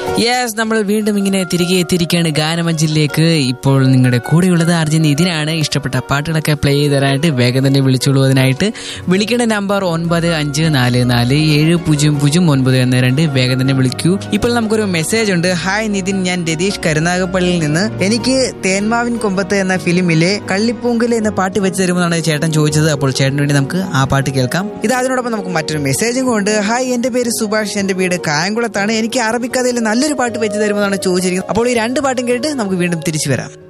yes നമ്മൾ വീണ്ടും ഇങ്ങനെ തിരികെ എത്തിയിരിക്കുകയാണ് ഗാനമഞ്ചിലേക്ക് ഇപ്പോൾ നിങ്ങളുടെ കൂടെയുള്ളത് അർജുൻ ഇതിനാണ് ഇഷ്ടപ്പെട്ട പാട്ടുകളൊക്കെ പ്ലേ ചെയ്ത് തരാനായിട്ട് വേഗം തന്നെ വിളിച്ചോളൂ അതിനായിട്ട് വിളിക്കേണ്ട നമ്പർ ഒൻപത് അഞ്ച് നാല് നാല് ഏഴ് പൂജ്യം പൂജ്യം ഒൻപത് ഒന്ന് രണ്ട് വേഗം തന്നെ വിളിക്കൂ ഇപ്പോൾ നമുക്കൊരു മെസ്സേജ് ഉണ്ട് ഹായ് നിതിൻ ഞാൻ രതീഷ് കരുനാഗപ്പള്ളിയിൽ നിന്ന് എനിക്ക് തേന്മാവിൻ കൊമ്പത്ത് എന്ന ഫിലിമിലെ കള്ളിപ്പൂങ്കല് എന്ന പാട്ട് വെച്ച് തരുമെന്നാണ് ചേട്ടൻ ചോദിച്ചത് അപ്പോൾ ചേട്ടന് വേണ്ടി നമുക്ക് ആ പാട്ട് കേൾക്കാം ഇത് അതിനോടൊപ്പം നമുക്ക് മറ്റൊരു മെസ്സേജും കൊണ്ട് ഹായ് എന്റെ പേര് സുഭാഷ് എന്റെ വീട് കായംകുളത്താണ് എനിക്ക് അറബിക്കഥയിൽ നല്ലൊരു പാട്ട് വെച്ച് തരുമെന്നാണ് ചോദിച്ചിരിക്കുന്നത് അപ്പോൾ ഈ രണ്ട് പാട്ടും കേട്ട് നമുക്ക് വീണ്ടും തിരിച്ചു വരാം